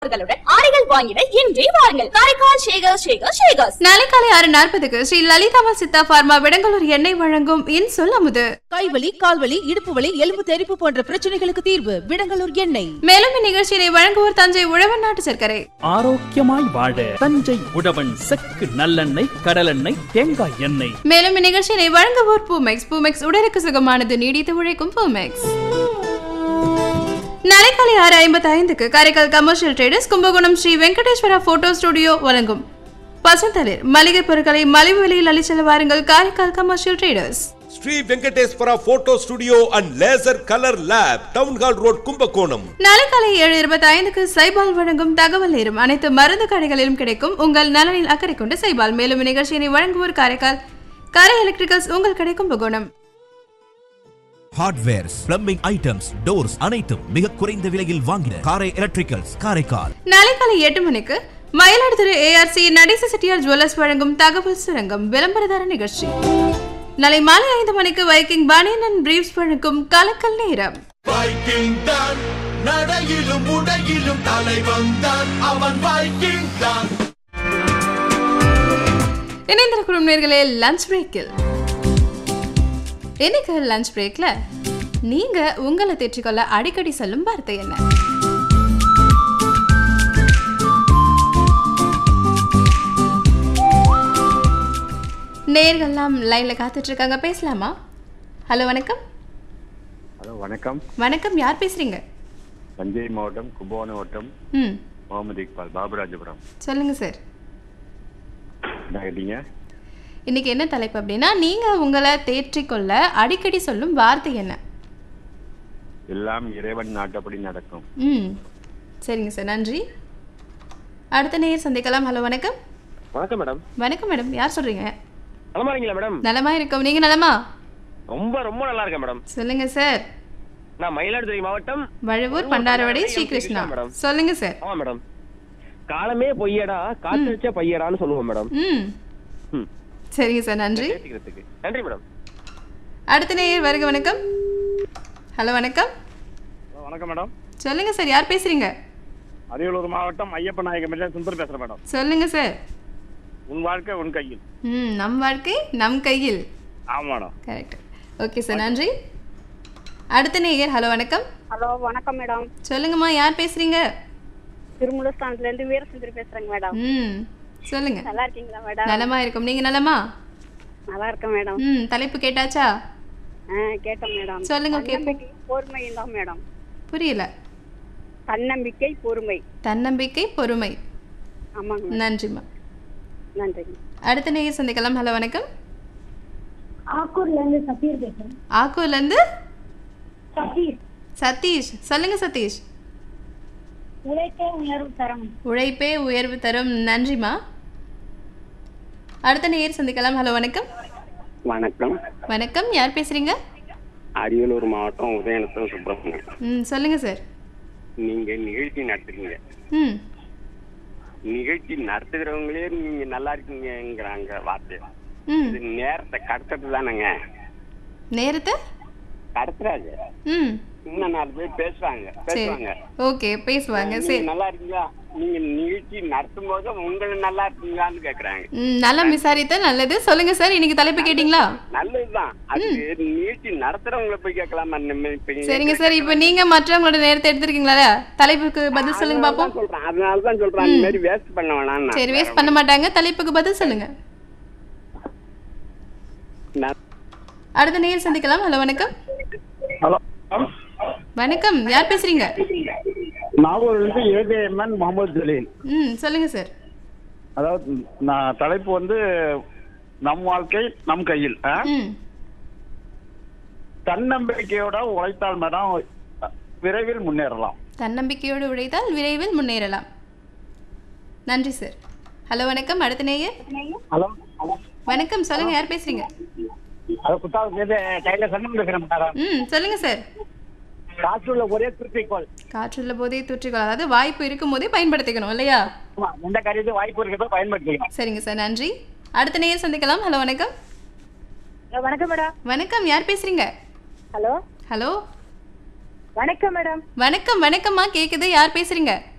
அவர்களுடன் ஆடைகள் வாங்கிட இன்றே வாருங்கள் காரைக்கால் ஷேகர் ஷேகர் ஷேகர்ஸ் நாளை காலை ஆறு நாற்பதுக்கு ஸ்ரீ லலிதாமல் சித்தா பார்மா விடங்கலூர் எண்ணெய் வழங்கும் இன்சொல் அமுது கைவலி கால்வலி இடுப்பு வலி எலும்பு தெறிப்பு போன்ற பிரச்சனைகளுக்கு தீர்வு விடங்கலூர் எண்ணெய் மேலும் இந்நிகழ்ச்சியினை வழங்குவோர் தஞ்சை உழவன் நாட்டு சர்க்கரை ஆரோக்கியமாய் வாழ தஞ்சை உழவன் செக்கு நல்லெண்ணெய் கடலெண்ணெய் தேங்காய் எண்ணெய் மேலும் இந்நிகழ்ச்சியினை வழங்குவோர் பூமெக்ஸ் பூமெக்ஸ் உடலுக்கு சுகமானது நீடித்து உழைக்கும் பூமெக்ஸ் நாளை காலை ஆறு ஐம்பத்தி ஐந்துக்கு Karaikal commercial traders Kumbakonam Shri Venkateswara photo studio வழங்கும் பசுந்தளிர் மளிகை பொருட்களை மலிவு விலையில் அளிச்செல்ல வாருங்கள் Karaikal commercial traders Shri Venkateswara photo studio and laser colour lab town hall road Kumbakonam நாளை காலை ஏழு இருபத்தி ஐந்துக்கு சைபால் வழங்கும் தகவல் நேரம் அனைத்து மருந்து கடைகளிலும் கிடைக்கும் உங்கள் நலனில் அக்கறை கொண்டு சைபால் மேலும் நிகழ்ச்சியினை வழங்குவோர் காரைக்கால் காரை எலக்ட்ரிக்கல்ஸ் உங்கள் கடை Kumbakonam hardwares plumbing items doors அனைத்தும் மிக குறைந்த விலையில் வாங்கின காரை எலக்ட்ரிக்கல்ஸ் காரைக்கால் நாளை காலை எட்டு மணிக்கு மயிலாடுதுறை ஏஆர்சி நடேச செட்டியார் ஜுவல்லர்ஸ் வழங்கும் தகவல் சுரங்கம் விளம்பரதார நிகழ்ச்சி நாளை மாலை ஐந்து மணிக்கு வைக்கிங் பனியன் அண்ட் பிரீவ்ஸ் வழங்கும் கலக்கல் நேரம் வைக்கிங் தான் நடையிலும் உடையிலும் தலைவன் தான் அவன் வைக்கிங் தான் இணைந்திருக்கும் நேர்களே லஞ்ச் பிரேக்கில் இன்னைக்கு லஞ்ச் பிரேக்ல நீங்க உங்களை தேற்றிக்கொள்ள அடிக்கடி சொல்லும் வார்த்தை என்ன நேர்கள்லாம் லைன்ல காத்துட்டு இருக்காங்க பேசலாமா ஹலோ வணக்கம் ஹலோ வணக்கம் வணக்கம் யார் பேசுறீங்க தஞ்சை மாவட்டம் கும்பகோணம் மாவட்டம் ம் முகமது இக்பால் பாபுராஜபுரம் சொல்லுங்க சார் என்ன கேட்டீங்க இன்னைக்கு என்ன தலைப்பு அப்படின்னா நீங்க உங்களை தேற்றிக்கொள்ள அடிக்கடி சொல்லும் வார்த்தை என்ன எல்லாம் இறைவன் நாட்டப்படி நடக்கும் ம் சரிங்க சார் நன்றி அடுத்த நேர் சந்திக்கலாம் ஹலோ வணக்கம் வணக்கம் மேடம் வணக்கம் மேடம் யார் சொல்றீங்க நலமா இருக்கீங்களா மேடம் நலமா இருக்கோம் நீங்க நலமா ரொம்ப ரொம்ப நல்லா இருக்கேன் மேடம் சொல்லுங்க சார் நான் மயிலாடுதுறை மாவட்டம் வழுவூர் பண்டாரவடை ஸ்ரீகிருஷ்ணா மேடம். சொல்லுங்க சார் ஆமா மேடம் காலமே பொய்யடா காத்தடிச்ச பையடான்னு சொல்லுவோம் மேடம் ம் ம். சரிங்க சார் நன்றி பேசிக்கிறதுக்கு நன்றி மேடம் அடுத்த நேயர் வருக வணக்கம் ஹலோ வணக்கம் வணக்கம் மேடம் சொல்லுங்க சார் யார் பேசுறீங்க அரியலூர் மாவட்டம் ஐயப்ப நாயகம் சுந்தர் பேசுறேன் மேடம் சொல்லுங்க சார் உன் வாழ்க்கை உன் கையில் ம் நம் வாழ்க்கை நம் கையில் ஆமா மேடம் கரெக்ட் ஓகே சார் நன்றி அடுத்த நேயர் ஹலோ வணக்கம் ஹலோ வணக்கம் மேடம் சொல்லுங்கம்மா யார் பேசுறீங்க திருமுலஸ்தானத்துல இருந்து வீரசுந்தரி பேசுறேங்க மேடம் ம் சொல்லுங்க நல்லா இருக்கீங்களா மேடம் நலமா இருக்கும் நீங்க நலமா நல்லா இருக்கேன் மேடம் ம் தலைப்பு கேட்டாச்சா ஆ கேட்டோம் மேடம் சொல்லுங்க, கேப்போம். தன்னம்பிக்கை பொறுமை தான் மேடம் புரியல தன்னம்பிக்கை பொறுமை தன்னம்பிக்கை பொறுமை ஆமாங்க மேடம். நன்றிம்மா நன்றிங்க அடுத்த நேயர் சந்திக்கலாம் ஹலோ வணக்கம் ஆக்கூர்ல இருந்து சபீர் பேசுறேன் ஆக்கூர்ல இருந்து சபீர் சதீஷ் சொல்லுங்க சதீஷ் உழைப்பே உயர்வு தரம் உழைப்பே உயர்வு தரும் நன்றிம்மா அடுத்த நேயர் சந்திக்கலாம் ஹலோ வணக்கம் வணக்கம் வணக்கம் யார் பேசுறீங்க அரியலூர் மாவட்டம் உதயநத்தம் சுப்பிரமணியம் ம் சொல்லுங்க சார் நீங்க நிகழ்ச்சி நடத்துறீங்க ம் நிகழ்ச்சி நடத்துகிறவங்களே நீங்க நல்லா இருக்கீங்கிறாங்க வார்த்தை ம் இது நேரத்தை கடத்துறது தானேங்க நேரத்தை கடத்துறாங்க ம் இன்னும் நாலு பேர் பேசுவாங்க சரி பேசுவாங்க ஓகே பேசுவாங்க நீங்க சரி நல்லா இருக்கீங்களா நீங்க நிகழ்ச்சி நடத்தும் போது உங்களை நல்லா இருக்கீங்களான்னு கேக்குறாங்க ம் நல்லா விசாரித்த நல்லது சொல்லுங்க சார் இன்னைக்கு தலைப்பு கேட்டிங்களா நல்லதுதான் அது நிகழ்ச்சி நடத்துறவங்கள போய் கேட்கலாமா நம்ம இப்ப இங்க சரிங்க சார் இப்போ நீங்க மற்றவங்களோட நேரத்தை எடுத்திருக்கீங்களா தலைப்புக்கு பதில் சொல்லுங்க பாப்போம் அதனாலதான் சொல்றேன் அதனாலதான் சொல்றேன் அந்த மாதிரி வேஸ்ட் பண்ண வேணாம் சரி வேஸ்ட் பண்ண மாட்டாங்க தலைப்புக்கு பதில் சொல்லுங்க அடுத்த நேர் சந்திக்கலாம் ஹலோ வணக்கம் ஹலோ வணக்கம் யார் பேசுறீங்க நாகூர்லேருந்து ஏகேஎம்என் முகமது ஜலீல் ம் சொல்லுங்க சார் அதாவது நான் தலைப்பு வந்து நம் வாழ்க்கை நம் கையில் ஆ? ம் தன்னம்பிக்கையோட உழைத்தால் மேடம் விரைவில் முன்னேறலாம் தன்னம்பிக்கையோடு உழைத்தால் விரைவில் முன்னேறலாம் நன்றி சார் ஹலோ வணக்கம் அடுத்த நேயர் ஹலோ வணக்கம் சொல்லுங்க யார் பேசுறீங்க அது குத்தாவுக்கு கையில் சன்னம் பேசுகிறேன் மேடம் ம் சொல்லுங்க சார் காற்றுள்ள ஒரே குறிப்பிக்கோள் காற்றுள்ள போதே தூற்றிக்கொள் அதாவது வாய்ப்பு இருக்கும் போதே பயன்படுத்திக்கணும் இல்லையா ஆமா எந்த காரியத்தையும் வாய்ப்பு இருக்கிறதோ பயன்படுத்திக்கலாம் சரிங்க சார் நன்றி அடுத்த நேயர் சந்திக்கலாம் ஹலோ வணக்கம் வணக்கம் மேடம் வணக்கம் யார் பேசுறீங்க ஹலோ ஹலோ வணக்கம் மேடம் வணக்கம் வணக்கம்மா கேக்குது யார் பேசுறீங்க